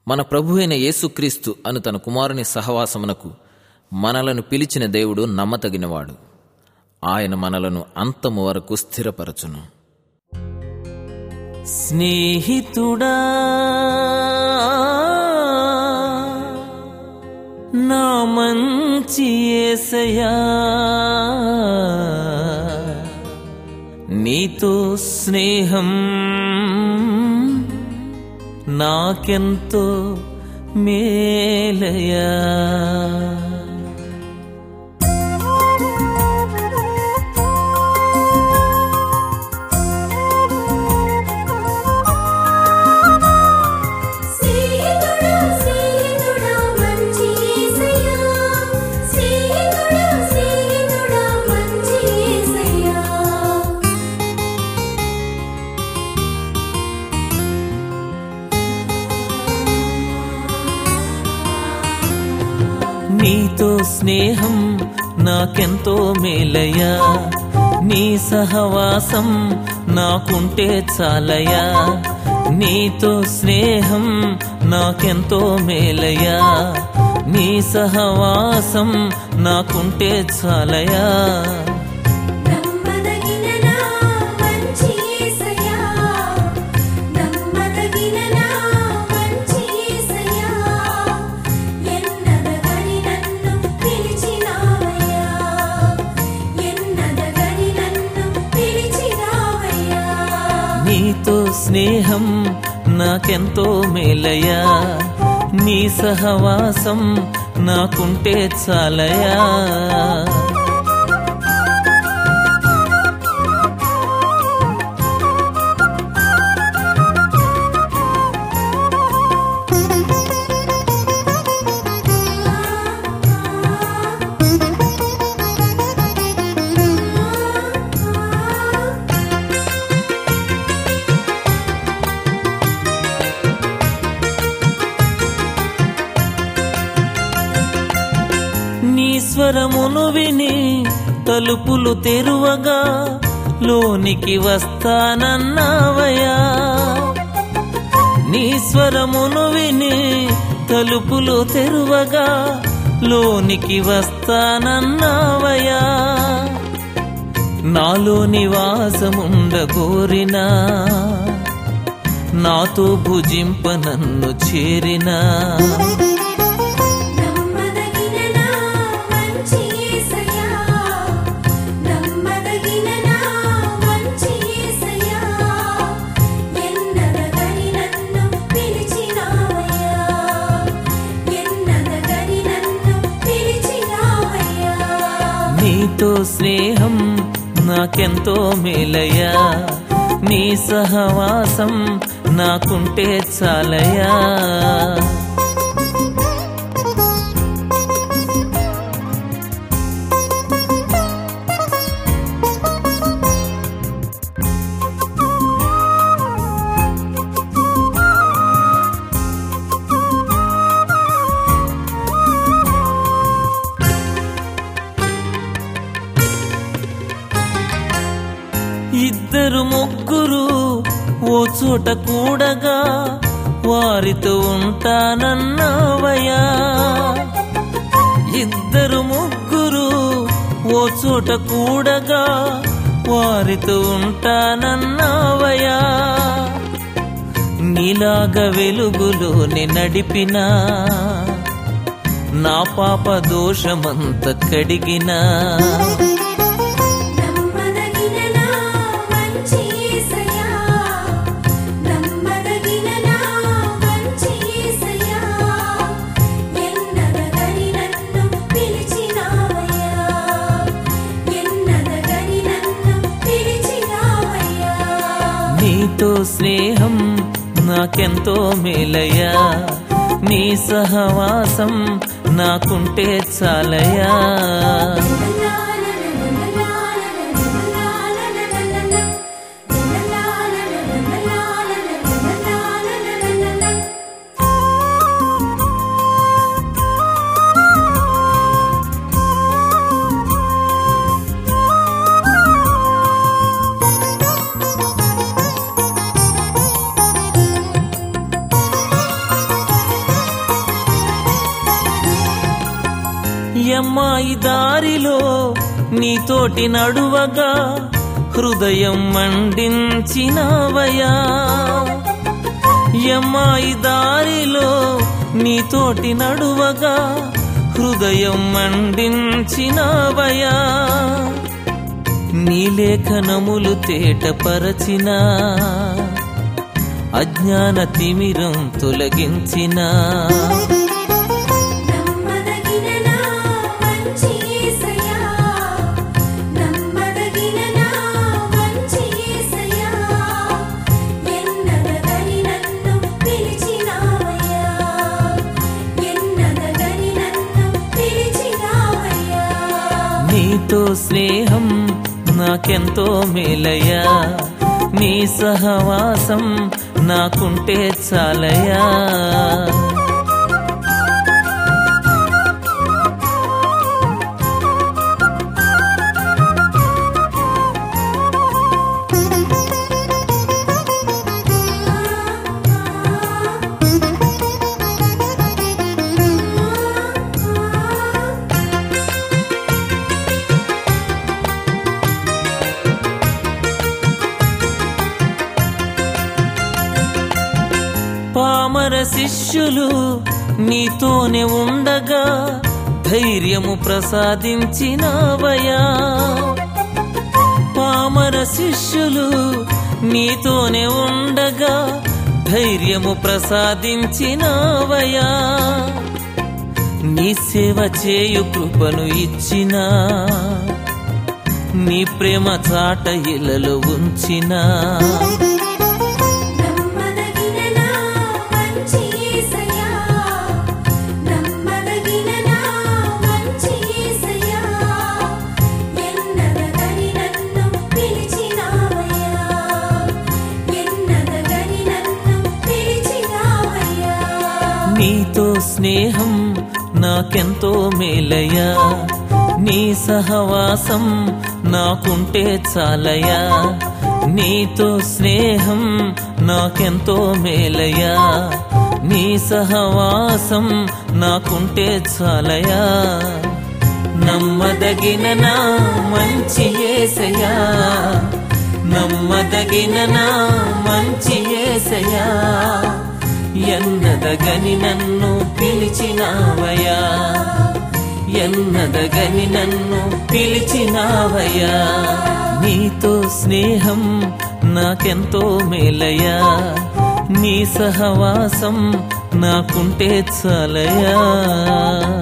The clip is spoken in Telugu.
మన ప్రభు అయిన యేసుక్రీస్తు అను తన కుమారుని సహవాసమునకు మనలను పిలిచిన దేవుడు నమ్మతగినవాడు ఆయన మనలను అంతము వరకు స్థిరపరచును స్నేహితుడా నా మంచి యేసయ్యా నీతో స్నేహం నాకెంతో మేలయా స్నేహితుడా స్నేహితుడా మంచి యేసయ్యా స్నేహితుడా స్నేహితుడా మంచి యేసయ్యా నీతో స్నేహం నాకెంతో మేలయ్యా నీ సహవాసం నాకుంటే చాలయ్యా నీతో స్నేహం నాకెంతో మేలయ్యా నీ సహవాసం నాకుంటే చాలయ్యా నమ్మదగిన నా మంచి యేసయ్యా నమ్మదగిన నా మంచి యేసయ్యా ఎన్నదగని నన్ను పిలిచినావయ్యా ఎన్నదగని నన్ను పిలిచినావయ్యా నీతో స్నేహం నాకెంతో మేలయ్యా నీ సహవాసం నాకుంటే చాలయా నీ స్వరమును విని తలుపులు తెరువగా లోనికి వస్తానన్నావయా నీ స్వరమును విని తలుపులు తెరువగా లోనికి వస్తానన్నావయా నాలో నివాసముండగోరినా నాతో భుజింప నన్ను చేరినా నమ్మదగిన నా మంచి యేసయ్యా నమ్మదగిన నా మంచి యేసయ్యా ఎన్నదగని నన్ను పిలిచినావయ్యా ఎన్నదగని నన్ను పిలిచినావయ్యా నీతో స్నేహం నాకెంతో మేలయ్యా నీ సహవాసం నాకుంటే చాలయా ఇద్దరు ముగ్గురు ఓ చోట కూడగా వారితో ఉంటానన్నావయ్యా ఇద్దరు ముగ్గురు ఓ చోట కూడగా వారితో ఉంటానన్నావయ్యా నీలాగా వెలుగులోనే నడిపినా నా పాప దోషమంత కడిగినా నమ్మదగిన నా మంచి యేసయ్యా నమ్మదగిన నా మంచి యేసయ్యా ఎన్నదగని నన్ను పిలిచినావయ్యా ఎన్నదగని నన్ను పిలిచినావయ్యా నీతో స్నేహం నాకెంతో మేలయ్యా నీ సహవాసం నాకుంటే చాలయా ఎమ్మాయి దారిలో నీతోటి నడువగా హృదయం మండించినవయా ఎమ్మాయి దారిలో నీతోటి నడువగా హృదయం మండించినవయా నీ లేఖనములు తేటపరచిన అజ్ఞాన తిమిరం తొలగించిన నమ్మదగిన నా మంచి యేసయ్యా నమ్మదగిన నా మంచి యేసయ్యా ఎన్నదగని నన్ను పిలిచినావయ్యా ఎన్నదగని నన్ను పిలిచినావయ్యా నీతో స్నేహం నాకెంతో మేలయ్యా నీ సహవాసం నాకుంటే చాలయ్యా పామర శిష్యులు నీతోనే ఉండగా ధైర్యము ప్రసాదించినవయా పామర శిష్యులు నీతోనే ఉండగా ధైర్యము ప్రసాదించినవయా నీ సేవ చేయు కృపను ఇచ్చినా నీ ప్రేమ చాట ఇలలో ఉంచినా నమ్మదగిన నా మంచి యేసయ్యా నమ్మదగిన నా మంచి యేసయ్యా ఎన్నదగని నన్ను పిలిచినావయ్యా ఎన్నదగని నన్ను పిలిచినావయ్యా నీతో స్నేహం నాకెంతో మేలయ్యా నీ సహవాసం నాకుంటే చాలయ్యా నీతో స్నేహం నాకెంతో మేలయ్యా నీ సహవాసం నాకుంటే చాలయ్యా నమ్మదగిన నా మంచి ఏసయ్యా నమ్మదగిన నా మంచి ఏసయ్యా ఎన్నదగని నన్ను పిలిచినావయ్యా ఎన్నదగని నన్ను పిలిచినావయ్యా నీతో స్నేహం నాకెంతో మేలయ్యా నీ సహవాసం నాకుంటే చాలయ్యా